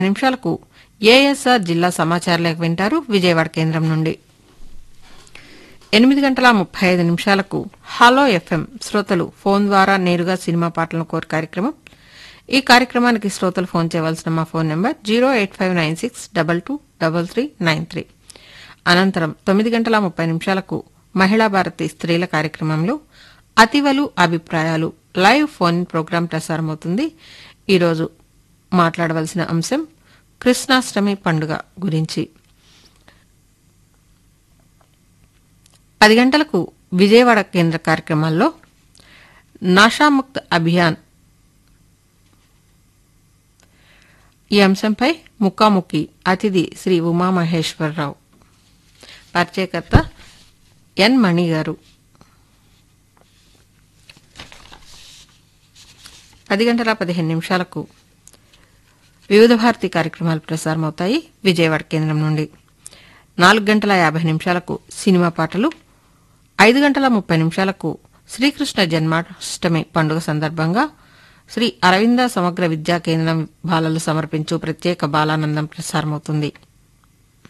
నిమిషాలకు ఏఎస్ఆర్ జిల్లా సమాచార లేఖ వింటారు విజయవాడ కేంద్రం నుండి ఎనిమిది గంటల ముప్పై ఐదు నిమిషాలకు హలో ఎఫ్ఎం శ్రోతలు ఫోన్ ద్వారా నేరుగా సినిమా పాటలను కోరు కార్యక్రమం ఈ కార్యక్రమానికి శ్రోతలు ఫోన్ చేయవలసిన మా phone number zero eight five nine six double two double three nine three అనంతరం తొమ్మిది గంటల ముప్పై నిమిషాలకు మహిళా భారతి స్త్రీల కార్యక్రమంలో అతివలు అభిప్రాయాలు లైవ్ ఫోన్ ప్రోగ్రాం ప్రసారమవుతుంది ఈరోజు మాట్లాడవలసిన అంశం కృష్ణాష్టమి పండుగ గురించి పది గంటలకు విజయవాడ కేంద్ర కార్యక్రమాల్లో నషాముక్త్ అభియాన్ ఈ అంశంపై ముఖాముఖి అతిథి శ్రీ ఉమామహేశ్వరరావు పరిచయకర్త ఎన్ మణి గారు పది గంటల పదిహేను నిమిషాలకు వివిధ భారతి కార్యక్రమాలు ప్రసారమవుతాయి విజయవాడ కేంద్రం నుండి నాలుగు గంటల యాభై నిమిషాలకు సినిమా పాటలు ఐదు గంటల ముప్పై నిమిషాలకు శ్రీకృష్ణ జన్మాష్టమి పండుగ సందర్భంగా శ్రీ అరవింద సమగ్ర విద్యా కేంద్రం బాలలు సమర్పించు ప్రత్యేక బాలానందం ప్రసారమవుతుంది